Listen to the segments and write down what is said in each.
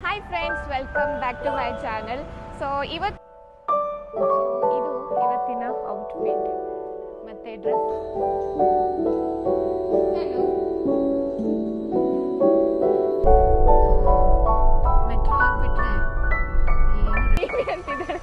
Hi friends welcome back to my channel so ಇವತ್ತು ಇದು ಇವತ್ತಿನ ಔಟ್ಫಿಟ್ ಮತ್ತೆ ಡ್ರೆಸ್ ಮೆಟ್ರೋ ಆಗ್ಬಿಟ್ರೆ ಏನು ಅಂತಿದ್ದಾರೆ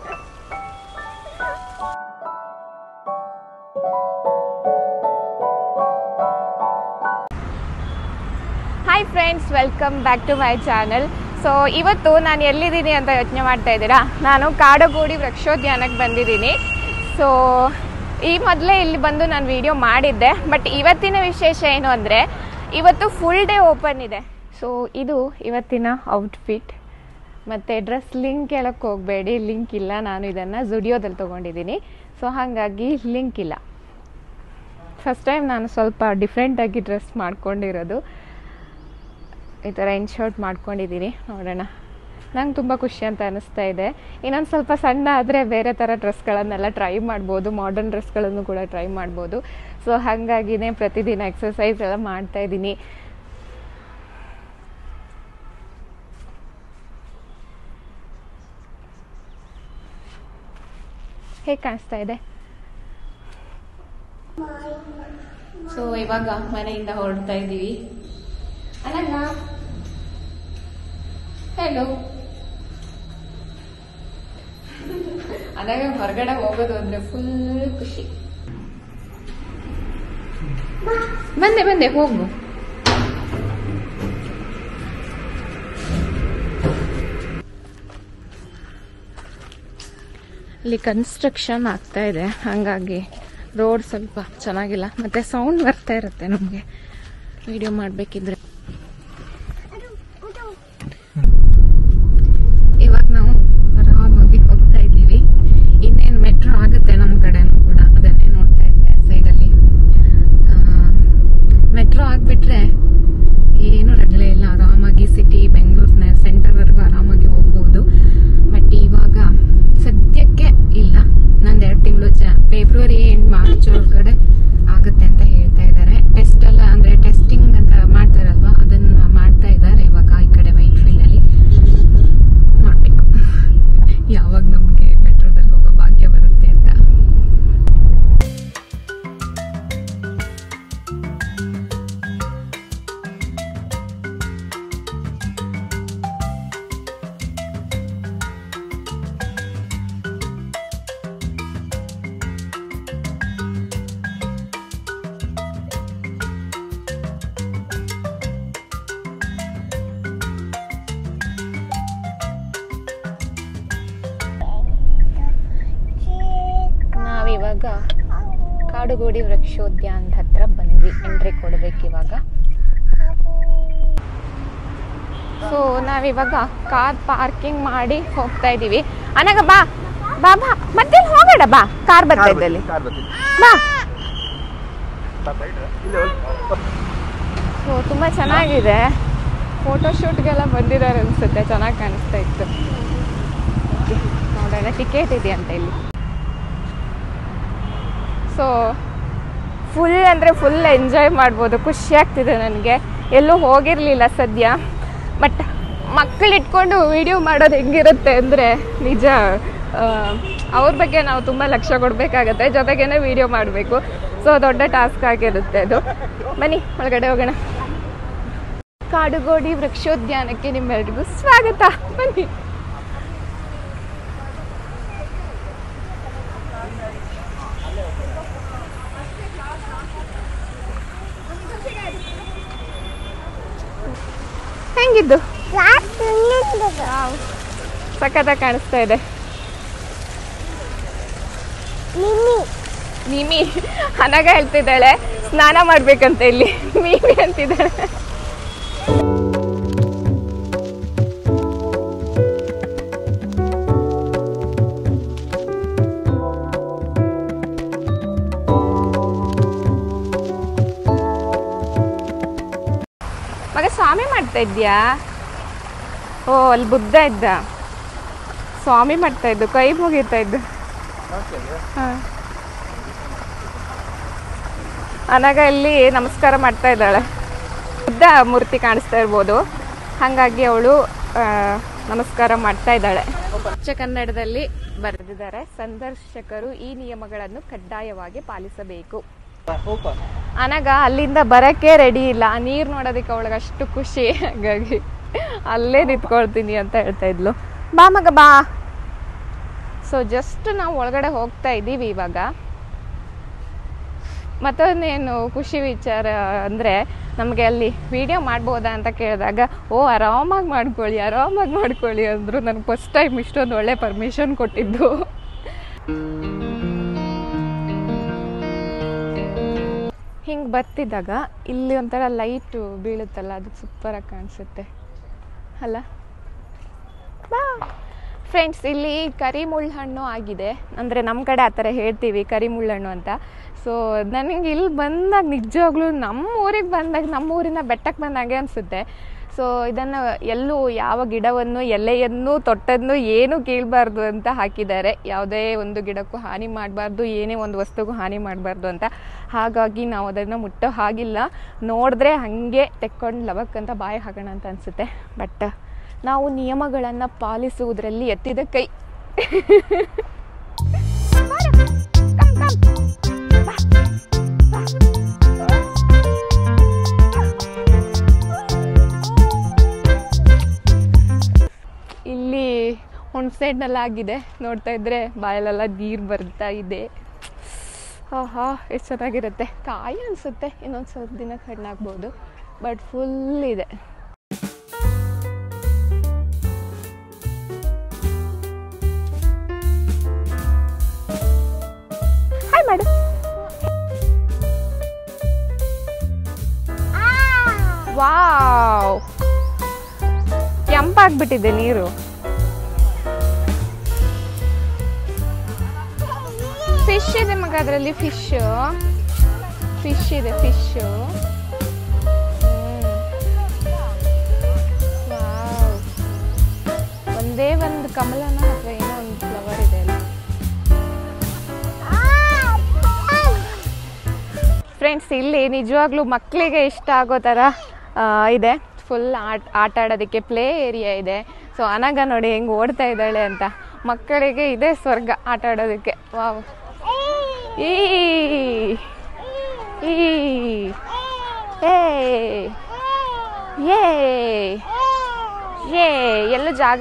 hi friends welcome back to my channel so ಇವತ್ತು ನಾನು ಎಲ್ಲಿದ್ದೀನಿ ಅಂತ ಯೋಚನೆ ಮಾಡ್ತಾ ಇದ್ದೀರಾ ನಾನು ಕಾಡುಗೋಡಿ ವೃಕ್ಷೋದ್ಯಾನಕ್ಕೆ ಬಂದಿದ್ದೀನಿ ಸೊ ಈ ಮೊದಲೇ ಇಲ್ಲಿ ಬಂದು ನಾನು ವಿಡಿಯೋ ಮಾಡಿದ್ದೆ ಬಟ್ ಇವತ್ತಿನ ವಿಶೇಷ ಏನು ಅಂದರೆ ಇವತ್ತು ಫುಲ್ ಡೇ ಓಪನ್ ಇದೆ ಸೊ ಇದು ಇವತ್ತಿನ ಔಟ್ಫಿಟ್ ಮತ್ತು ಡ್ರೆಸ್ ಲಿಂಕ್ ಕೇಳಕ್ಕೆ ಹೋಗಬೇಡಿ ಲಿಂಕ್ ಇಲ್ಲ ನಾನು ಇದನ್ನು ಜುಡಿಯೋದಲ್ಲಿ ತೊಗೊಂಡಿದ್ದೀನಿ ಸೊ ಹಾಗಾಗಿ ಲಿಂಕ್ ಇಲ್ಲ ಫಸ್ಟ್ ಟೈಮ್ ನಾನು ಸ್ವಲ್ಪ ಡಿಫ್ರೆಂಟಾಗಿ ಡ್ರೆಸ್ ಮಾಡ್ಕೊಂಡಿರೋದು ಈ ಥರ ಇನ್ ಶರ್ಟ್ ಮಾಡ್ಕೊಂಡಿದ್ದೀನಿ ನೋಡೋಣ ನಂಗೆ ತುಂಬ ಖುಷಿ ಅಂತ ಅನಿಸ್ತಾ ಇದೆ ಇನ್ನೊಂದು ಸ್ವಲ್ಪ ಸಣ್ಣ ಆದರೆ ಬೇರೆ ಥರ ಡ್ರೆಸ್ಗಳನ್ನೆಲ್ಲ ಟ್ರೈ ಮಾಡ್ಬೋದು ಮಾಡರ್ನ್ ಡ್ರೆಸ್ಗಳನ್ನು ಕೂಡ ಟ್ರೈ ಮಾಡ್ಬೋದು ಸೊ ಹಾಗಾಗಿನೇ ಪ್ರತಿದಿನ ಎಕ್ಸಸೈಸ್ ಎಲ್ಲ ಮಾಡ್ತಾ ಇದ್ದೀನಿ ಹೇಗೆ ಕಾಣಿಸ್ತಾ ಇದೆ ಸೊ ಇವಾಗ ಮನೆಯಿಂದ ಹೊರಡ್ತಾ ಇದ್ದೀವಿ ಅಲ್ಲ ಹೆಲೋ ಅದಾಗ ಹೊರಗಡೆ ಹೋಗೋದು ಅಂದ್ರೆ ಫುಲ್ ಖುಷಿ ಬಂದೆ ಬಂದೆ ಹೋಗು ಇಲ್ಲಿ ಕನ್ಸ್ಟ್ರಕ್ಷನ್ ಆಗ್ತಾ ಇದೆ ಹಾಗಾಗಿ ರೋಡ್ ಸ್ವಲ್ಪ ಚೆನ್ನಾಗಿಲ್ಲ ಮತ್ತೆ ಸೌಂಡ್ ಬರ್ತಾ ಇರುತ್ತೆ ನಮಗೆ ವಿಡಿಯೋ ಮಾಡಬೇಕಿದ್ರೆ ಇವಾಗ ನಾವು ಆರಾಮಾಗಿ ಹೋಗ್ತಾ ಇದ್ದೀವಿ ಇನ್ನೇನು ಮೆಟ್ರೋ ಆಗುತ್ತೆ ನಮ್ಮ ಕಡೆನೂ ಕೂಡ ಅದನ್ನೇ ನೋಡ್ತಾ ಇದ್ದೆ ಸೈಡಲ್ಲಿ ಮೆಟ್ರೋ ಆಗಿಬಿಟ್ರೆ ಏನು ರಗಳೆ ಇಲ್ಲ ಆರಾಮಾಗಿ ಸಿಟಿ ಬೆಂಗಳೂರಿನ ಸೆಂಟರ್ವರೆಗೂ ಆರಾಮಾಗಿ ಹೋಗ್ಬೋದು ಬಟ್ ಇವಾಗ ಸದ್ಯಕ್ಕೆ ಇಲ್ಲ ನಂದು ಎರಡು ತಿಂಗಳು ಜ ಫೆಬ್ರವರಿ ಎಂಡ್ ಮಾರ್ಚ್ ಒಳಗಡೆ ಆಗುತ್ತೆ ಅಂತ ಹೇಳ್ತಾ ಇದ್ದಾರೆ ಟೆಸ್ಟ್ ಎಲ್ಲ ಅಂದರೆ ಟೆಸ್ಟಿಂಗ್ ಅಂತ ಮಾಡ್ತಾರಲ್ವಾ ಅದನ್ನ ಮಾಡ್ತಾ ಇದ್ದಾರೆ ಇವಾಗ ಈ ಕಡೆ ವೈಟ್ ಫೀಲ್ಡಲ್ಲಿ ಮಾಡಬೇಕು ಯಾವಾಗ ನಮಗೆ ಮೆಟ್ರೋದಲ್ಲಿ ಹೋಗೋ ಭಾಗ್ಯ ಬರುತ್ತೆ ಅಂತ ನಾವಿವಾಗ ಕಾಡುಗೋಡಿ ವೃಕ್ಷೋದ್ಯಾನದ ಹತ್ರ ಬಂದ್ವಿ ಎಂಟ್ರಿ ಕೊಡ್ಬೇಕು ಇವಾಗ ಸೊ ನಾವಿವಾಗ ಕಾರ್ ಪಾರ್ಕಿಂಗ್ ಮಾಡಿ ಹೋಗ್ತಾ ಇದೀವಿ ಅನಗ ಬಾ ಬಾ ಬಾ ಮತ್ತೆ ಹೋಗೋಣ ಬಾ ಕಾರ್ ಬರ್ತಾ ಇದ್ದಲ್ಲಿ ಬಾ ಸೊ ತುಂಬ ಚೆನ್ನಾಗಿದೆ ಫೋಟೋಶೂಟ್ಗೆಲ್ಲ ಬಂದಿದ್ದಾರೆ ಅನ್ಸುತ್ತೆ ಚೆನ್ನಾಗಿ ಕಾಣಿಸ್ತಾ ಇತ್ತು Okay, ನೋಡೋಣ ಟಿಕೆಟ್ ಇದೆಯಂತ ಇಲ್ಲಿ ಸೊ ಫುಲ್ ಅಂದರೆ ಫುಲ್ ಎಂಜಾಯ್ ಮಾಡ್ಬೋದು ಖುಷಿ ಆಗ್ತಿದೆ ನನಗೆ ಎಲ್ಲೂ ಹೋಗಿರಲಿಲ್ಲ ಸದ್ಯ ಬಟ್ ಮಕ್ಕಳು ಇಟ್ಕೊಂಡು ವಿಡಿಯೋ ಮಾಡೋದು ಹೆಂಗಿರುತ್ತೆ ಅಂದರೆ ನಿಜ ಆ, ಅವ್ರ ಬಗ್ಗೆ ನಾವು ತುಂಬ ಲಕ್ಷ್ಯ ಕೊಡಬೇಕಾಗತ್ತೆ ಜೊತೆಗೇನೆ ವಿಡಿಯೋ ಮಾಡಬೇಕು ಸೊ ದೊಡ್ಡ ಟಾಸ್ಕ್ ಆಗಿರುತ್ತೆ ಅದು ಬನ್ನಿ ಒಳಗಡೆ ಹೋಗೋಣ ಕಾಡುಗೋಡಿ ವೃಕ್ಷೋದ್ಯಾನಕ್ಕೆ ನಿಮ್ಮೆಲ್ರಿಗೂ ಸ್ವಾಗತ ಬನ್ನಿ ಹೆಂಗಿದ್ದು ಸಖತ್ತಾಗಿ ಕಾಣಿಸ್ತಾ ಇದೆ ಮಿಮಿ ಅನಗ ಹೇಳ್ತಿದ್ದಾಳೆ ಸ್ನಾನ ಮಾಡ್ಬೇಕಂತ ಇಲ್ಲಿ ಮಿಮಿ ಅಂತಿದ್ದಾಳೆ ಮಗ ಸ್ವಾಮಿ ಮಾಡ್ತಾ ಇದ್ಯಾ ಓ ಅಲ್ಲಿ ಬುದ್ಧ ಇದ್ದ ಸ್ವಾಮಿ ಮಾಡ್ತಾ ಇದ್ದು ಕೈ ಮುಗಿತಾ ಇದ್ದು ಹಾ. ಅನಗ ಇಲ್ಲಿ ನಮಸ್ಕಾರ ಮಾಡ್ತಾ ಇದ್ದಾಳೆ ಬುದ್ಧ ಮೂರ್ತಿ ಕಾಣಿಸ್ತಾ ಇರ್ಬೋದು ಹಾಗಾಗಿ ಅವಳು ನಮಸ್ಕಾರ ಮಾಡ್ತಾ ಇದ್ದಾಳೆ ಉಚ್ಚ ಕನ್ನಡದಲ್ಲಿ ಬರೆದಿದ್ದಾರೆ ಸಂದರ್ಶಕರು ಈ ನಿಯಮಗಳನ್ನು ಕಡ್ಡಾಯವಾಗಿ ಪಾಲಿಸಬೇಕು ಅನಗ ಅಲ್ಲಿಂದ ಬರಕ್ಕೆ ರೆಡಿ ಇಲ್ಲ ನೀರು ನೋಡೋದಕ್ಕೆ ಅವಳಿಗೆ ಅಷ್ಟು ಖುಷಿ ಹಾಗಾಗಿ ಅಲ್ಲೇ ನಿಂತ್ಕೊಳ್ತೀನಿ ಅಂತ ಹೇಳ್ತಾ ಇದ್ಲು ಬಾ ಮಗ ಬಾ ಸೊ ಜಸ್ಟ್ ನಾವು ಒಳಗಡೆ ಹೋಗ್ತಾ ಇದ್ದೀವಿ ಇವಾಗ ಮತ್ತೊಂದೇನು ಖುಷಿ ವಿಚಾರ ಅಂದರೆ ನಮಗೆ ಅಲ್ಲಿ ವಿಡಿಯೋ ಮಾಡ್ಬೋದಾ ಅಂತ ಕೇಳಿದಾಗ ಓ ಆರಾಮಾಗಿ ಮಾಡ್ಕೊಳ್ಳಿ ಆರಾಮಾಗಿ ಮಾಡ್ಕೊಳ್ಳಿ ಅಂದರು ನನಗೆ ಫಸ್ಟ್ ಟೈಮ್ ಇಷ್ಟೊಂದು ಒಳ್ಳೆ ಪರ್ಮಿಷನ್ ಕೊಟ್ಟಿದ್ದು ಹಿಂಗೆ ಬರ್ತಿದ್ದಾಗ ಇಲ್ಲಿ ಒಂಥರ ಲೈಟು ಬೀಳುತ್ತಲ್ಲ ಅದು ಸೂಪರಾಗಿ ಕಾಣಿಸುತ್ತೆ ಅಲ್ಲ ಬಾ ಫ್ರೆಂಡ್ಸ್ ಇಲ್ಲಿ ಕರಿಮುಳ್ಳು ಹಣ್ಣು ಆಗಿದೆ ಅಂದರೆ ನಮ್ಮ ಕಡೆ ಆ ಥರ ಹೇಳ್ತೀವಿ ಕರಿಮುಳ್ಳು ಹಣ್ಣು ಅಂತ ಸೊ ನನಗೆ ಇಲ್ಲಿ ಬಂದಾಗ ನಿಜವಾಗ್ಲೂ ನಮ್ಮ ಊರಿಗೆ ಬಂದಾಗ ನಮ್ಮ ಊರಿನ ಬೆಟ್ಟಕ್ಕೆ ಬಂದಾಗೆ ಅನಿಸುತ್ತೆ ಸೊ ಇದನ್ನು ಎಲ್ಲೂ ಯಾವ ಗಿಡವನ್ನು ಎಲೆಯನ್ನು ತೊಟ್ಟನ್ನು ಏನೂ ಕೀಳಬಾರ್ದು ಅಂತ ಹಾಕಿದ್ದಾರೆ ಯಾವುದೇ ಒಂದು ಗಿಡಕ್ಕೂ ಹಾನಿ ಮಾಡಬಾರ್ದು ಏನೇ ಒಂದು ವಸ್ತುಗೂ ಹಾನಿ ಮಾಡಬಾರ್ದು ಅಂತ ಹಾಗಾಗಿ ನಾವು ಅದನ್ನು ಮುಟ್ಟೋ ಹಾಗಿಲ್ಲ ನೋಡಿದ್ರೆ ಹಾಗೆ ತೆಕ್ಕೊಂಡು ಲವಕ್ ಅಂತ ಬಾಯಿ ಹಾಕೋಣ ಅಂತ ಅನಿಸುತ್ತೆ ಬಟ್ ನಾವು ನಿಯಮಗಳನ್ನು ಪಾಲಿಸುವುದರಲ್ಲಿ ಎತ್ತಿದ ಕೈ ಇಲ್ಲಿ ಒಂದು ಸೈಡ್ನೆಲ್ಲ ಆಗಿದೆ ನೋಡ್ತಾ ಇದ್ರೆ ಬಾಯಲ್ಲೆಲ್ಲ ನೀರು ಬರ್ತಾ ಇದೆ ಆಹಾ ಎಷ್ಟು ಚೆನ್ನಾಗಿರುತ್ತೆ ಕಾಯಿ ಅನಿಸುತ್ತೆ ಇನ್ನೊಂದು ಸ್ವಲ್ಪ ದಿನ ಕಣ್ಣಾಗ್ಬೋದು ಬಟ್ ಫುಲ್ ಇದೆ ಹಾಯ್ ಮಾಡು ವಾವ್ ಕೆಂಪಾಗ್ಬಿಟ್ಟಿದೆ ನೀರು ಫಿಶ್ ಇದೆ ಮಗ ಅದರಲ್ಲಿ ಫಿಶ್ ಫಿಶ್ ಇದೆ ಫಿಶ್ ಒಂದೇ ಒಂದು ಕಮಲನ ಅಥವಾ ಏನೋ ಒಂದು ಫ್ಲವರ್ ಇದೆ ಅಲ್ಲ ಫ್ರೆಂಡ್ಸ್ ಇಲ್ಲಿ ನಿಜವಾಗ್ಲೂ ಮಕ್ಕಳಿಗೆ ಇಷ್ಟ ಆಗೋ ಥರ ಆ, ಇದೆ ಫುಲ್ ಆಟ ಆಟ ಆಡೋದಕ್ಕೆ ಪ್ಲೇ ಏರಿಯಾ ಇದೆ ಸೊ ಅನಗ ನೋಡಿ ಹೆಂಗೆ ಓಡ್ತಾ ಇದ್ದಾಳೆ ಅಂತ ಮಕ್ಕಳಿಗೆ ಇದೆ ಸ್ವರ್ಗ ಆಟ ಆಡೋದಕ್ಕೆ ವಾವ್ ಈ ಈ ಏ ಏ ಏ ಎಲ್ಲ ಜಾಗ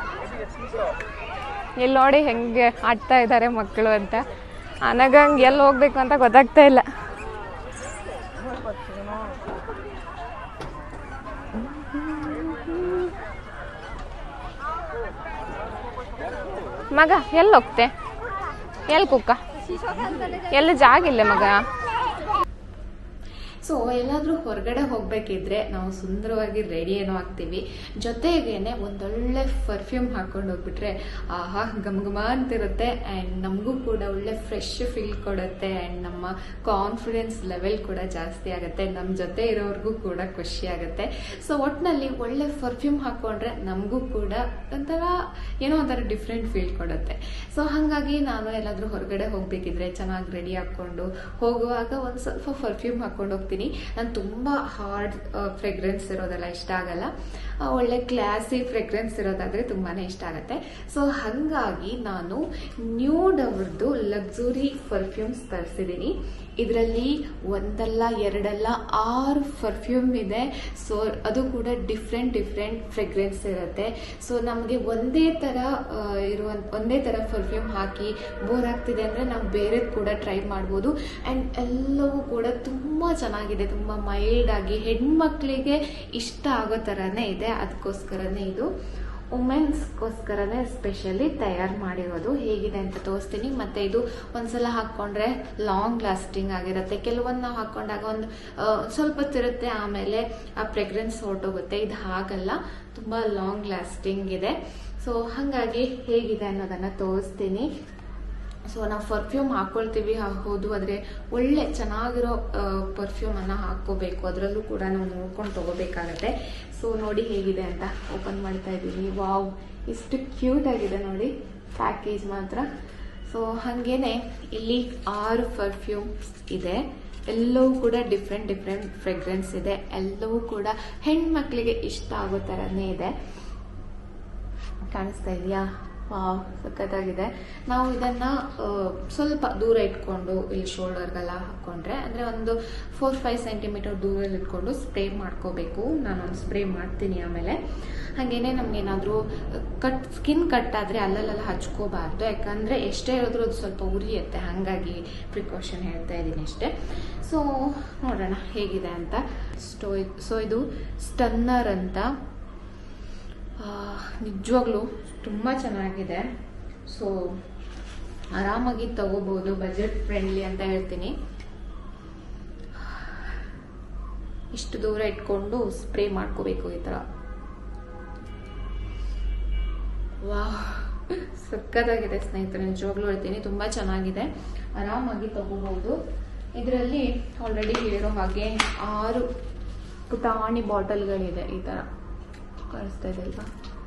ಇಲ್ಲಿ ನೋಡಿ ಹೆಂಗೆ ಆಡ್ತಾ ಇದ್ದಾರೆ ಮಕ್ಕಳು ಅಂತ ಅನಗಂಗೆ ಎಲ್ಲಿ ಹೋಗ್ಬೇಕು ಅಂತ ಗೊತ್ತಾಗ್ತಾ ಇಲ್ಲ ಮಗ ಎಲ್ಲಿ ಹೋಗ್ತೆ ಎಲ್ಲಿ ಕುಕ್ಕ ಎಲ್ಲಿ ಜಾಗ ಇಲ್ಲ ಮಗ ಸೊ ಎಲ್ಲಾದರೂ ಹೊರಗಡೆ ಹೋಗಬೇಕಿದ್ರೆ ನಾವು ಸುಂದರವಾಗಿ ರೆಡಿ ಏನೋ ಆಗ್ತೀವಿ ಜೊತೆಗೇನೆ ಒಂದೊಳ್ಳೆ ಪರ್ಫ್ಯೂಮ್ ಹಾಕೊಂಡು ಹೋಗ್ಬಿಟ್ರೆ ಆಹಾ ಘಮ ಘಮ ಅಂತಿರುತ್ತೆ ಆ್ಯಂಡ್ ನಮಗೂ ಕೂಡ ಒಳ್ಳೆ ಫ್ರೆಶ್ ಫೀಲ್ ಕೊಡುತ್ತೆ ಆ್ಯಂಡ್ ನಮ್ಮ ಕಾನ್ಫಿಡೆನ್ಸ್ ಲೆವೆಲ್ ಕೂಡ ಜಾಸ್ತಿ ಆಗುತ್ತೆ ನಮ್ಮ ಜೊತೆ ಇರೋರ್ಗೂ ಕೂಡ ಖುಷಿ ಆಗುತ್ತೆ ಸೊ ಒಟ್ಟಿನಲ್ಲಿ ಒಳ್ಳೆ ಪರ್ಫ್ಯೂಮ್ ಹಾಕೊಂಡ್ರೆ ನಮಗೂ ಕೂಡ ಒಂಥರ ಏನೋ ಒಂಥರ ಡಿಫ್ರೆಂಟ್ ಫೀಲ್ ಕೊಡುತ್ತೆ ಸೊ ಹಾಗಾಗಿ ನಾನು ಎಲ್ಲಾದರೂ ಹೊರಗಡೆ ಹೋಗಬೇಕಿದ್ರೆ ಚೆನ್ನಾಗಿ ರೆಡಿ ಹಾಕ್ಕೊಂಡು ಹೋಗುವಾಗ ಒಂದು ಸ್ವಲ್ಪ ಪರ್ಫ್ಯೂಮ್ ಹಾಕೊಂಡು ಹೋಗ್ತೀನಿ ನಾನು ತುಂಬ ಹಾರ್ಡ್ ಫ್ರೆಗ್ರೆನ್ಸ್ ಇರೋದೆಲ್ಲ ಇಷ್ಟ ಆಗಲ್ಲ ಆ, ಒಳ್ಳೆ ಕ್ಲಾಸಿ ಫ್ರೆಗ್ರೆನ್ಸ್ ಇರೋದಾದರೆ ತುಂಬಾ ಇಷ್ಟ ಆಗುತ್ತೆ ಸೊ ಹಾಗಾಗಿ ನಾನು ನ್ಯೂಡ್ ಅವ್ರದ್ದು ಲಕ್ಸುರಿ ಪರ್ಫ್ಯೂಮ್ಸ್ ತರಿಸಿದ್ದೀನಿ ಇದರಲ್ಲಿ ಒಂದಲ್ಲ ಎರಡಲ್ಲ ಆರು ಪರ್ಫ್ಯೂಮ್ ಇದೆ ಸೊ ಅದು ಕೂಡ ಡಿಫ್ರೆಂಟ್ ಡಿಫ್ರೆಂಟ್ ಫ್ರೆಗ್ರೆನ್ಸ್ ಇರುತ್ತೆ ಸೊ ನಮಗೆ ಒಂದೇ ಥರ ಇರುವಂತ ಒಂದೇ ಥರ ಪರ್ಫ್ಯೂಮ್ ಹಾಕಿ ಬೋರ್ ಆಗ್ತಿದೆ ಅಂದರೆ ನಾವು ಬೇರೆದು ಕೂಡ ಟ್ರೈ ಮಾಡ್ಬೋದು ಆ್ಯಂಡ್ ಎಲ್ಲವೂ ಕೂಡ ತುಂಬ ಚೆನ್ನಾಗಿದೆ ತುಂಬ ಮೈಲ್ಡ್ ಆಗಿ ಹೆಣ್ಮಕ್ಳಿಗೆ ಇಷ್ಟ ಆಗೋ ಥರನೇ ಇದೆ ಅದಕ್ಕೋಸ್ಕರನೇ ಇದು ವುಮೆನ್ಸ್ಗೋಸ್ಕರನೇ ಸ್ಪೆಷಲಿ ತಯಾರು ಮಾಡಿರೋದು ಹೇಗಿದೆ ಅಂತ ತೋರಿಸ್ತೀನಿ ಮತ್ತು ಇದು ಒಂದ್ಸಲ ಹಾಕ್ಕೊಂಡ್ರೆ ಲಾಂಗ್ ಲಾಸ್ಟಿಂಗ್ ಆಗಿರುತ್ತೆ ಕೆಲವೊಂದು ನಾವು ಹಾಕ್ಕೊಂಡಾಗ ಒಂದು ಆ, ಸ್ವಲ್ಪ ಹೊತ್ತಿರುತ್ತೆ ಆಮೇಲೆ ಆ ಫ್ರೆಗ್ರೆನ್ಸ್ ಹೊರಟೋಗುತ್ತೆ ಇದು ಹಾಗಲ್ಲ ತುಂಬ ಲಾಂಗ್ ಲಾಸ್ಟಿಂಗ್ ಇದೆ ಸೊ ಹಾಗಾಗಿ ಹೇಗಿದೆ ಅನ್ನೋದನ್ನು ತೋರಿಸ್ತೀನಿ ಸೊ ನಾವು ಪರ್ಫ್ಯೂಮ್ ಹಾಕ್ಕೊಳ್ತೀವಿ ಹಾ- ಹೌದು ಆದರೆ ಒಳ್ಳೆ ಚೆನ್ನಾಗಿರೋ ಪರ್ಫ್ಯೂಮನ್ನು ಹಾಕ್ಕೋಬೇಕು ಅದರಲ್ಲೂ ಕೂಡ ನಾವು ನೋಡ್ಕೊಂಡು ತಗೋಬೇಕಾಗತ್ತೆ ಸೊ ನೋಡಿ ಹೇಗಿದೆ ಅಂತ ಓಪನ್ ಮಾಡ್ತಾ ಇದ್ದೀನಿ ವಾವ್ ಇಷ್ಟು ಕ್ಯೂಟ್ ಆಗಿದೆ ನೋಡಿ ಪ್ಯಾಕೇಜ್ ಮಾತ್ರ ಸೊ ಹಾಗೇನೆ ಇಲ್ಲಿ ಆರು ಪರ್ಫ್ಯೂಮ್ಸ್ ಇದೆ ಎಲ್ಲವೂ ಕೂಡ ಡಿಫ್ರೆಂಟ್ ಡಿಫ್ರೆಂಟ್ ಫ್ರೆಗ್ರೆನ್ಸ್ ಇದೆ ಎಲ್ಲವೂ ಕೂಡ ಹೆಣ್ಮಕ್ಳಿಗೆ ಇಷ್ಟ ಆಗೋ ಥರನೇ ಇದೆ ಕಾಣಿಸ್ತಾ ಇದೆಯಾ ವಾವ್ ಸಖತ್ತಾಗಿದೆ ನಾವು ಇದನ್ನ ಆ, ಸ್ವಲ್ಪ ದೂರ ಇಟ್ಕೊಂಡು ಇಲ್ಲಿ ಶೋಲ್ಡರ್ಗೆಲ್ಲ ಹಾಕೊಂಡ್ರೆ ಅಂದ್ರೆ ಒಂದು ಫೋರ್ ಫೈವ್ ಸೆಂಟಿಮೀಟರ್ ದೂರಲ್ಲಿ ಇಟ್ಕೊಂಡು ಸ್ಪ್ರೇ ಮಾಡ್ಕೋಬೇಕು ನಾನು ಒಂದು ಸ್ಪ್ರೇ ಮಾಡ್ತೀನಿ ಆಮೇಲೆ ಹಾಗೇನೆ ನಮ್ಗೇನಾದ್ರೂ ಕಟ್ ಸ್ಕಿನ್ ಕಟ್ ಆದ್ರೆ ಅಲ್ಲಲ್ಲೆಲ್ಲ ಹಚ್ಕೋಬಾರ್ದು ಯಾಕಂದ್ರೆ ಎಷ್ಟೇ ಹೇಳಿದ್ರು ಅದು ಸ್ವಲ್ಪ ಉರಿಯುತ್ತೆ ಹಾಗಾಗಿ ಪ್ರಿಕಾಷನ್ ಹೇಳ್ತಾ ಇದ್ದೀನಿ ಅಷ್ಟೇ ಸೊ ನೋಡೋಣ ಹೇಗಿದೆ ಅಂತ ಸ್ಟೋ ಸೊ ಇದು ಸ್ಟನ್ನರ್ ಅಂತ ಆ, ನಿಜವಾಗ್ಲೂ ತುಂಬ ಚೆನ್ನಾಗಿದೆ ಸೊ ಆರಾಮಾಗಿ ತಗೋಬಹುದು ಬಜೆಟ್ ಫ್ರೆಂಡ್ಲಿ ಅಂತ ಹೇಳ್ತೀನಿ ಇಷ್ಟು ದೂರ ಇಟ್ಕೊಂಡು ಸ್ಪ್ರೇ ಮಾಡ್ಕೋಬೇಕು ಈ ಥರ ವಾ ಸಕ್ಕತ್ತಾಗಿದೆ ಸ್ನೇಹಿತರೆ ನಿಜವಾಗ್ಲೂ ಹೇಳ್ತೀನಿ ತುಂಬ ಚೆನ್ನಾಗಿದೆ ಆರಾಮಾಗಿ ತಗೋಬಹುದು ಇದರಲ್ಲಿ ಆಲ್ರೆಡಿ ಹೇಳಿರೋ ಹಾಗೆ ಆರು ಪುಟಾಣಿ ಬಾಟಲ್ಗಳಿದೆ ಈ ಥರ ಕಾಣಿಸ್ತಾ ಇದೆ ಅಲ್ವಾ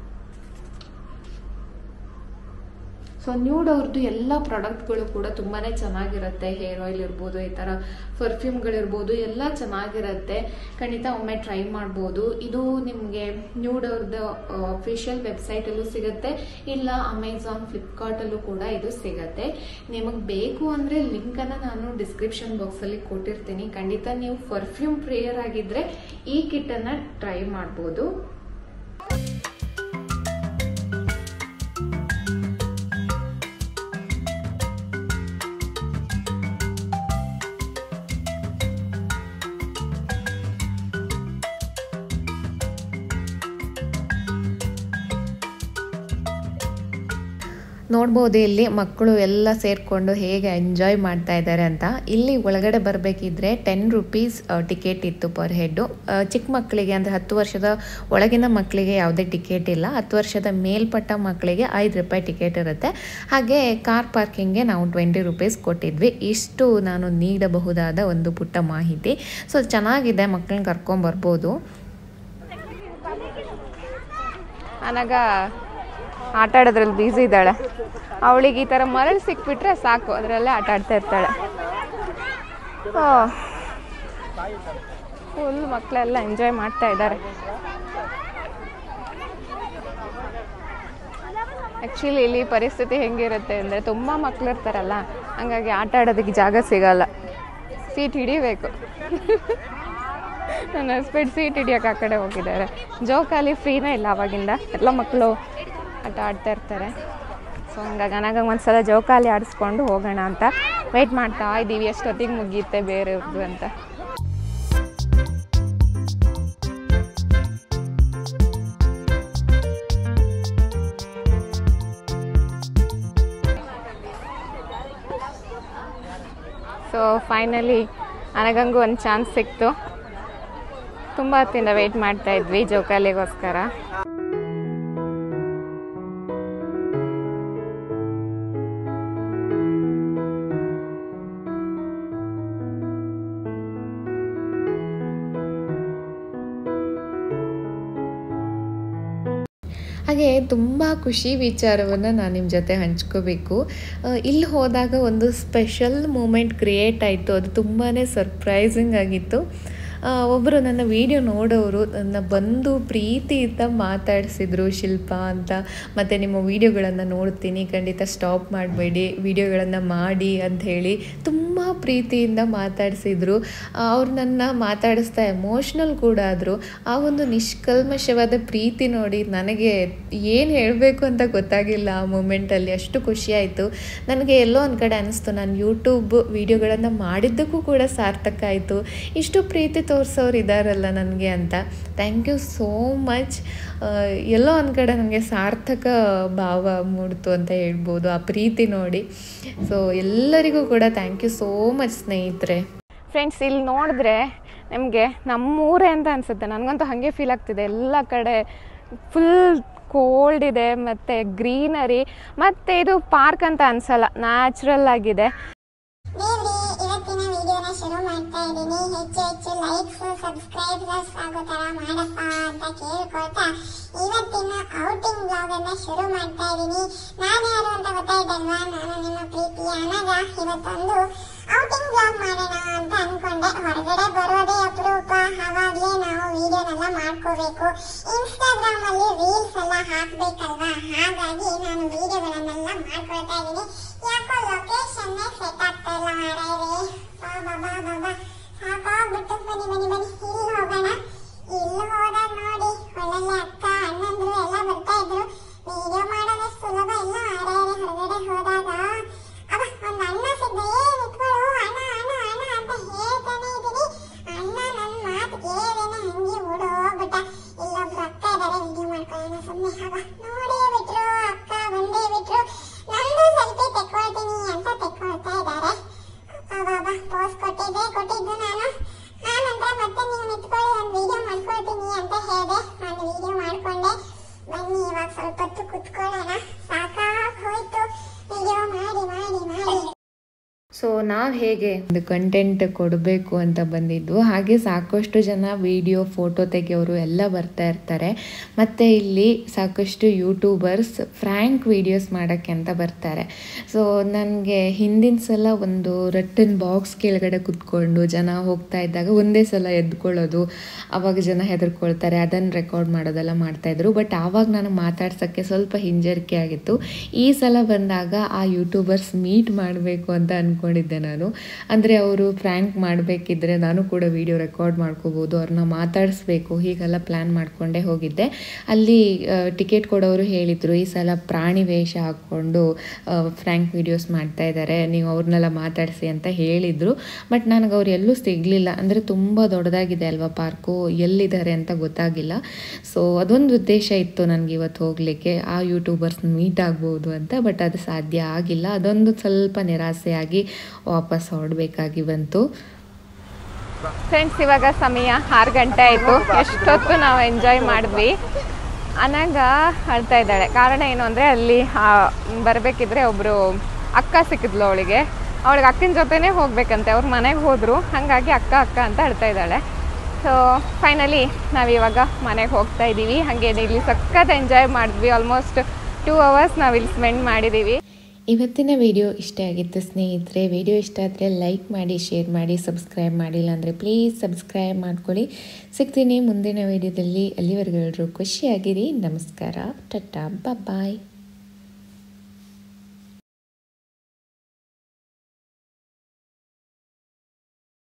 ಸೊ ನ್ಯೂಡ್ ಅವ್ರದ್ದು ಎಲ್ಲ ಪ್ರಾಡಕ್ಟ್ಗಳು ಕೂಡ ತುಂಬಾನೇ ಚೆನ್ನಾಗಿರುತ್ತೆ ಹೇರ್ ಆಯಿಲ್ ಇರ್ಬೋದು ಈ ಥರ ಪರ್ಫ್ಯೂಮ್ಗಳಿರ್ಬೋದು ಎಲ್ಲ ಚೆನ್ನಾಗಿರುತ್ತೆ ಖಂಡಿತ ಒಮ್ಮೆ ಟ್ರೈ ಮಾಡ್ಬೋದು ಇದು ನಿಮಗೆ ನ್ಯೂಡ್ ಅವ್ರದ್ದು ಅಫಿಷಿಯಲ್ ವೆಬ್ಸೈಟಲ್ಲೂ ಸಿಗುತ್ತೆ ಇಲ್ಲ ಅಮೆಝಾನ್ ಫ್ಲಿಪ್ಕಾರ್ಟಲ್ಲೂ ಕೂಡ ಇದು ಸಿಗುತ್ತೆ ನಿಮಗೆ ಬೇಕು ಅಂದರೆ ಲಿಂಕನ್ನು ನಾನು ಡಿಸ್ಕ್ರಿಪ್ಷನ್ ಬಾಕ್ಸಲ್ಲಿ ಕೊಟ್ಟಿರ್ತೀನಿ ಖಂಡಿತ ನೀವು ಪರ್ಫ್ಯೂಮ್ ಪ್ರೇಯರ್ ಆಗಿದ್ರೆ ಈ ಕಿಟ್ಟನ್ನು ಟ್ರೈ ಮಾಡ್ಬೋದು ನೋಡ್ಬೋದು ಇಲ್ಲಿ ಮಕ್ಕಳು ಎಲ್ಲ ಸೇರಿಕೊಂಡು ಹೇಗೆ ಎಂಜಾಯ್ ಮಾಡ್ತಾ ಇದ್ದಾರೆ ಅಂತ ಇಲ್ಲಿ ಒಳಗಡೆ ಬರಬೇಕಿದ್ರೆ ಟೆನ್ ರುಪೀಸ್ ಟಿಕೆಟ್ ಇತ್ತು ಪರ್ ಹೆಡ್ಡು ಚಿಕ್ಕ ಮಕ್ಕಳಿಗೆ ಅಂದರೆ ಹತ್ತು ವರ್ಷದ ಒಳಗಿನ ಮಕ್ಕಳಿಗೆ ಯಾವುದೇ ಟಿಕೆಟ್ ಇಲ್ಲ ಹತ್ತು ವರ್ಷದ ಮೇಲ್ಪಟ್ಟ ಮಕ್ಕಳಿಗೆ ಐದು ರೂಪಾಯಿ ಟಿಕೆಟ್ ಇರುತ್ತೆ ಹಾಗೆ ಕಾರ್ ಪಾರ್ಕಿಂಗ್ಗೆ ನಾವು ಟ್ವೆಂಟಿ ರುಪೀಸ್ ಕೊಟ್ಟಿದ್ವಿ ಇಷ್ಟು ನಾನು ನೀಡಬಹುದಾದ ಒಂದು ಪುಟ್ಟ ಮಾಹಿತಿ ಸೊ ಚೆನ್ನಾಗಿದೆ ಮಕ್ಕಳನ್ನ ಕರ್ಕೊಂಬರ್ಬೋದು ಅನಾಗ ಆಟ ಆಡೋದ್ರಲ್ಲಿ ಬ್ಯುಸಿ ಇದ್ದಾಳೆ ಅವಳಿಗೆ ಈ ಥರ ಮರಳು ಸಿಕ್ಬಿಟ್ರೆ ಸಾಕು ಅದರಲ್ಲೇ ಆಟ ಆಡ್ತಾ ಇರ್ತಾಳೆ ಫುಲ್ ಮಕ್ಕಳೆಲ್ಲ ಎಂಜಾಯ್ ಮಾಡ್ತಾ ಇದ್ದಾರೆ ಆ್ಯಕ್ಚುಲಿ ಇಲ್ಲಿ ಪರಿಸ್ಥಿತಿ ಹೆಂಗಿರುತ್ತೆ ಅಂದರೆ ತುಂಬ ಮಕ್ಳು ಇರ್ತಾರಲ್ಲ ಹಂಗಾಗಿ ಆಟ ಆಡೋದಕ್ಕೆ ಜಾಗ ಸಿಗಲ್ಲ ಸೀಟ್ ಹಿಡಿಬೇಕು ನನ್ನ ಹಸ್ಬೆಂಡ್ ಸೀಟ್ ಹಿಡಿಯೋಕೆ ಆ ಕಡೆ ಹೋಗಿದ್ದಾರೆ ಜೋಕಾಲಿ ಫ್ರೀನೇ ಇಲ್ಲ ಅವಾಗಿಂದ ಎಲ್ಲ ಮಕ್ಕಳು ಆಟ ಆಡ್ತಾ ಇರ್ತಾರೆ ಸೊ ಹಂಗಾಗಿ ನನಗೆ ಒಂದ್ಸಲ ಜೋಕಾಲಿ ಆಡಿಸ್ಕೊಂಡು ಹೋಗೋಣ ಅಂತ ವೆಯ್ಟ್ ಮಾಡ್ತಾ ಇದ್ದೀವಿ ಎಷ್ಟೊತ್ತಿಗೆ ಮುಗಿಯುತ್ತೆ ಬೇರೆಯವ್ರದ್ದು ಅಂತ ಸೊ ಫೈನಲಿ ನನಗಂಗೂ ಒಂದು ಚಾನ್ಸ್ ಸಿಕ್ತು ತುಂಬ ಹೊತ್ತಿಂದ ವೆಯ್ಟ್ ಮಾಡ್ತಾ ಇದ್ವಿ ಜೋಕಾಲಿಗೋಸ್ಕರ ಹಾಗೆ ತುಂಬ ಖುಷಿ ವಿಚಾರವನ್ನು ನಾನು ನಿಮ್ಮ ಜೊತೆ ಹಂಚ್ಕೋಬೇಕು ಆ, ಇಲ್ಲಿ ಹೋದಾಗ ಒಂದು ಸ್ಪೆಷಲ್ ಮೂಮೆಂಟ್ ಕ್ರಿಯೇಟ್ ಆಯಿತು ಅದು ತುಂಬಾ ಸರ್ಪ್ರೈಸಿಂಗ್ ಆಗಿತ್ತು ಆ, ಒಬ್ಬರು ನನ್ನ ವಿಡಿಯೋ ನೋಡೋರು ನನ್ನ ಬಂದು ಪ್ರೀತಿಯಿಂದ ಮಾತಾಡಿಸಿದ್ರು ಶಿಲ್ಪ ಅಂತ ಮತ್ತು ನಿಮ್ಮ ವಿಡಿಯೋಗಳನ್ನು ನೋಡ್ತೀನಿ ಖಂಡಿತ ಸ್ಟಾಪ್ ಮಾಡಬೇಡಿ ವಿಡಿಯೋಗಳನ್ನು ಮಾಡಿ ಅಂತ ಹೇಳಿ ತುಂಬ ಪ್ರೀತಿಯಿಂದ ಮಾತಾಡಿಸಿದ್ರು ಅವ್ರು ನನ್ನ ಮಾತಾಡಿಸ್ತಾ ಎಮೋಷ್ನಲ್ ಕೂಡ ಆದರು ಆ ಒಂದು ನಿಷ್ಕಲ್ಮಶವಾದ ಪ್ರೀತಿ ನೋಡಿ ನನಗೆ ಏನು ಹೇಳಬೇಕು ಅಂತ ಗೊತ್ತಾಗಿಲ್ಲ ಆ ಮೂಮೆಂಟಲ್ಲಿ ಅಷ್ಟು ಖುಷಿಯಾಯಿತು ನನಗೆ ಎಲ್ಲೋ ಒಂದು ಕಡೆ ಅನಿಸ್ತು ನಾನು ಯೂಟ್ಯೂಬ್ ವಿಡಿಯೋಗಳನ್ನು ಮಾಡಿದ್ದಕ್ಕೂ ಕೂಡ ಸಾರ್ಥಕ ಆಯಿತು ಇಷ್ಟು ಪ್ರೀತಿ ತೋರಿಸೋರು ಇದ್ದಾರಲ್ಲ ನನಗೆ ಅಂತ ಥ್ಯಾಂಕ್ ಯು ಸೋ ಮಚ್ ಎಲ್ಲೋ ಒಂದು ಕಡೆ ನನಗೆ ಸಾರ್ಥಕ ಭಾವ ಮೂಡ್ತು ಅಂತ ಹೇಳ್ಬೋದು ಆ ಪ್ರೀತಿ ನೋಡಿ ಸೊ ಎಲ್ಲರಿಗೂ ಕೂಡ ಥ್ಯಾಂಕ್ ಯು ಸೋ ಮಚ್ ಸ್ನೇಹಿತರೆ ಫ್ರೆಂಡ್ಸ್ ಇಲ್ಲಿ ನೋಡಿದ್ರೆ ನಿಮಗೆ ನಮ್ಮೂರೇ ಅಂತ ಅನಿಸುತ್ತೆ ನನಗಂತೂ ಹಾಗೆ ಫೀಲ್ ಆಗ್ತಿದೆ ಎಲ್ಲ ಕಡೆ ಫುಲ್ ಕೋಲ್ಡ್ ಇದೆ ಮತ್ತು ಗ್ರೀನರಿ ಮತ್ತು ಇದು ಪಾರ್ಕ್ ಅಂತ ಅನ್ಸಲ್ಲ ನ್ಯಾಚುರಲ್ ಆಗಿದೆ ದೇವ್ರಿ ಇವತ್ತಿನ ವಿಡಿಯೋನ ಶುರು ಮಾಡ್ತಾ ಇದ್ದೀನಿ ಹೆಚ್ಚು ಹೆಚ್ಚು ಲೈಕ್ಸ್ ಸಬ್ಸ್ಕ್ರೈಬರ್ಸ್ ಆಗೋ ತರ ಮಾಡಪ್ಪ ಅಂತ ಕೇಳ್ಕೊಳ್ತಾ ಇವತ್ತಿನ ಔಟಿಂಗ್ ಬ್ಲಾಗ್ ಅನ್ನ ಶುರು ಮಾಡ್ತಾ ಇದ್ದೀನಿ ನಾನು ಯಾರು ಅಂತ ಗೊತ್ತಾಯ್ತಲ್ವಾ ನಾನು ನಿಮ್ಮ ಪ್ರೀತಿಯ ಅನಗ ಇವತ್ತೊಂದು ಔಟಿಂಗ್ ಬ್ಲಾಗ್ ಮಾಡೋಣ ಅಂತ ಅನ್ಕೊಂಡೆ ಹೊರಗಡೆ ಬರೋದೇ ಅಪರೂಪ ಅವಾಗ್ಲೇ ನಾವು ವಿಡಿಯೋನೆಲ್ಲ ಮಾಡ್ಕೋಬೇಕು ಇನ್ಸ್ಟಾಗ್ರಾಮ್ ಅಲ್ಲಿ ರೀಲ್ಸ್ ಎಲ್ಲ ಹಾಕ್ಬೇಕಲ್ವಾ ಹಾಗಾಗಿ ನಾನು ವಿಡಿಯೋಗಳನ್ನೆಲ್ಲ ಮಾಡ್ಕೊಳ್ತಾ ಇದ್ದೀನಿ ಯಾಕೋ ಲೊಕೇಶನ್ ಸೆಟ್ ಆಗ್ತಾ ಇಲ್ಲ ಮಾರಾಯರೇ ಬಾ ಬಾ ಬಾ ಬಾ ಬಾ ಸಾಕಾಗ್ಬಿಟ್ಟು ಬನ್ನಿ ಬನ್ನಿ ಬನ್ನಿ ಇಲ್ಲಿ ಹೋಗೋಣ ಇಲ್ಲಿ ಹೋದಾಗ ನೋಡಿ ಒಳ್ಳೊಳ್ಳೆ ಅಕ್ಕ ಅಣ್ಣಂದ್ರು ಎಲ್ಲ ಬರ್ತಾ ಇದ್ರು ವಿಡಿಯೋ ಮಾಡೋದು ಸುಲಭ ಇಲ್ಲ ಮಾರಾಯರೇ ಹೊರಗಡೆ ಹೋದಾಗ ಅವ ಒಂದ್ ಅಣ್ಣ ಸಿದ್ದ ಏ ನಿಂತ್ಕೊಳ್ಳು ಅಣ್ಣ ಅಣ್ಣ ಅಣ್ಣ ಅಂತ ಹೇಳ್ತಾನೆ ಇದೀನಿ ಅಣ್ಣ ನನ್ ಮಾತು ಕೇಳೇನೆ ಹಂಗೆ ಓಡೋಗ್ಬಿಟ್ಟ ಇಲ್ಲೊಬ್ರು ಅಕ್ಕ ಇದಾರೆ ವಿಡಿಯೋ ಮಾಡ್ಕೊಳ್ಳೋಣ ಸುಮ್ಮನೆ ಆಗ ನೋಡೇ ಬಿಟ್ರು ಅಕ್ಕ ಬಂದೇ ಬಿಟ್ರು ನಂದು ಸೆಲ್ಫಿ ತೆಕ್ಕೊಳ್ತೀನಿ ಅಂತ ತೆಕ್ಕೊಳ್ತಾ ಇದ್ದಾರೆ ಅವಾಗ ಪೋಸ್ ಕೊಟ್ಟಿದ್ದೆ ಕೊಟ್ಟಿದ್ದು ನಾನು ಆನಂತರ ಮತ್ತೆ ನೀವು ನಿಂತ್ಕೊಳ್ಳಿ ಒಂದು ವಿಡಿಯೋ ಮಾಡ್ಕೊಳ್ತೀನಿ ಅಂತ ಹೇಳಿದೆ ನಾನು ವಿಡಿಯೋ ಮಾಡ್ಕೊಂಡೆ ಬನ್ನಿ ಇವಾಗ ಸ್ವಲ್ಪ ಹೊತ್ತು ಕುತ್ಕೊಳ್ಳೋಣ ಸಾಕಾಗ್ ಹೋಯ್ತು ವಿಡಿಯೋ ಮಾಡಿ ಮಾಡಿ ಮಾಡಿ ಸೊ ನಾವು ಹೇಗೆ ಒಂದು ಕಂಟೆಂಟ್ ಕೊಡಬೇಕು ಅಂತ ಬಂದಿದ್ದು ಹಾಗೆ ಸಾಕಷ್ಟು ಜನ ವಿಡಿಯೋ ಫೋಟೋ ತೆಗೆಯೋರು ಎಲ್ಲ ಬರ್ತಾ ಇರ್ತಾರೆ ಮತ್ತು ಇಲ್ಲಿ ಸಾಕಷ್ಟು ಯೂಟ್ಯೂಬರ್ಸ್ ಫ್ರ್ಯಾಂಕ್ ವೀಡಿಯೋಸ್ ಮಾಡೋಕ್ಕೆ ಅಂತ ಬರ್ತಾರೆ ಸೊ ನನಗೆ ಹಿಂದಿನ ಸಲ ಒಂದು ರಟ್ಟನ್ ಬಾಕ್ಸ್ ಕೆಳಗಡೆ ಕುತ್ಕೊಂಡು ಜನ ಹೋಗ್ತಾ ಇದ್ದಾಗ ಒಂದೇ ಸಲ ಎದ್ಕೊಳ್ಳೋದು ಆವಾಗ ಜನ ಹೆದರ್ಕೊಳ್ತಾರೆ ಅದನ್ನು ರೆಕಾರ್ಡ್ ಮಾಡೋದೆಲ್ಲ ಮಾಡ್ತಾಯಿದ್ರು ಬಟ್ ಆವಾಗ ನಾನು ಮಾತಾಡ್ಸೋಕ್ಕೆ ಸ್ವಲ್ಪ ಹಿಂಜರಿಕೆ ಆಗಿತ್ತು ಈ ಸಲ ಬಂದಾಗ ಆ ಯೂಟ್ಯೂಬರ್ಸ್ ಮೀಟ್ ಮಾಡಬೇಕು ಅಂತ ಅಂದ್ಕೊಂಡಿದ್ದೆ ನಾನು ಅಂದರೆ ಅವರು ಫ್ರ್ಯಾಂಕ್ ಮಾಡಬೇಕಿದ್ರೆ ನಾನು ಕೂಡ ವಿಡಿಯೋ ರೆಕಾರ್ಡ್ ಮಾಡ್ಕೋಬೋದು ಅವ್ರನ್ನ ಮಾತಾಡಿಸ್ಬೇಕು ಹೀಗೆಲ್ಲ ಪ್ಲ್ಯಾನ್ ಮಾಡಿಕೊಂಡೇ ಹೋಗಿದ್ದೆ ಅಲ್ಲಿ ಟಿಕೆಟ್ ಕೊಡೋರು ಹೇಳಿದರು ಈ ಸಲ ಪ್ರಾಣಿ ವೇಷ ಹಾಕ್ಕೊಂಡು ಫ್ರ್ಯಾಂಕ್ ವೀಡಿಯೋಸ್ ಮಾಡ್ತಾ ಇದ್ದಾರೆ ನೀವು ಅವ್ರನ್ನೆಲ್ಲ ಮಾತಾಡಿಸಿ ಅಂತ ಹೇಳಿದರು ಬಟ್ ನನಗೆ ಅವ್ರು ಎಲ್ಲೂ ಸಿಗಲಿಲ್ಲ ಅಂದರೆ ತುಂಬ ದೊಡ್ಡದಾಗಿದೆ ಅಲ್ವಾ ಪಾರ್ಕು ಎಲ್ಲಿದ್ದಾರೆ ಅಂತ ಗೊತ್ತಾಗಿಲ್ಲ ಸೊ ಅದೊಂದು ಉದ್ದೇಶ ಇತ್ತು ನನಗೆ ಇವತ್ತು ಹೋಗಲಿಕ್ಕೆ ಆ ಯೂಟ್ಯೂಬರ್ಸ್ ಮೀಟ್ ಆಗ್ಬೋದು ಅಂತ ಬಟ್ ಅದು ಸಾಧ್ಯ ಆಗಿಲ್ಲ ಅದೊಂದು ಸ್ವಲ್ಪ ನಿರಾಸೆಯಾಗಿ ವಾಪಸ್ ಹೊರಡಬೇಕಾಗಿ ಬಂತು ಫ್ರೆಂಡ್ಸ್ ಇವಾಗ ಸಮಯ ಆರು ಗಂಟೆ ಆಯಿತು ಎಷ್ಟೊತ್ತು ನಾವು ಎಂಜಾಯ್ ಮಾಡಿದ್ವಿ ಅನಾಗ ಅಳ್ತಾ ಇದ್ದಾಳೆ ಕಾರಣ ಏನು ಅಂದರೆ ಅಲ್ಲಿ ಬರಬೇಕಿದ್ರೆ ಒಬ್ಬರು ಅಕ್ಕ ಸಿಕ್ಕಿದ್ಲು ಅವಳಿಗೆ ಅವಳಿಗೆ ಅಕ್ಕನ ಜೊತೆನೇ ಹೋಗ್ಬೇಕಂತೆ ಅವ್ರ ಮನೆಗೆ ಹೋದರು ಹಾಗಾಗಿ ಅಕ್ಕ ಅಕ್ಕ ಅಂತ ಅಳ್ತಾ ಇದ್ದಾಳೆ ಸೊ ಫೈನಲಿ ನಾವಿವಾಗ ಮನೆಗೆ ಹೋಗ್ತಾ ಇದ್ದೀವಿ ಹಾಗೆ ಇಲ್ಲಿ ಸಖತ್ ಎಂಜಾಯ್ ಮಾಡಿದ್ವಿ ಆಲ್ಮೋಸ್ಟ್ ಟೂ ಅವರ್ಸ್ ನಾವು ಇಲ್ಲಿ ಸ್ಪೆಂಡ್ ಮಾಡಿದ್ದೀವಿ ಇವತ್ತಿನ ವಿಡಿಯೋ ಇಷ್ಟ ಆಗಿತ್ತು ಸ್ನೇಹಿತರೆ ವಿಡಿಯೋ ಇಷ್ಟ ಆದರೆ ಲೈಕ್ ಮಾಡಿ ಶೇರ್ ಮಾಡಿ ಸಬ್ಸ್ಕ್ರೈಬ್ ಮಾಡಿಲ್ಲ ಅಂದರೆ ಪ್ಲೀಸ್ ಸಬ್ಸ್ಕ್ರೈಬ್ ಮಾಡ್ಕೊಳ್ಳಿ ಸಿಗ್ತೀನಿ ಮುಂದಿನ ವಿಡಿಯೋದಲ್ಲಿ ಅಲ್ಲಿವರೆಗೂ ಎಲ್ಲರೂ ಖುಷಿಯಾಗಿರಿ ನಮಸ್ಕಾರ ಟಟಾ ಬಾಯ್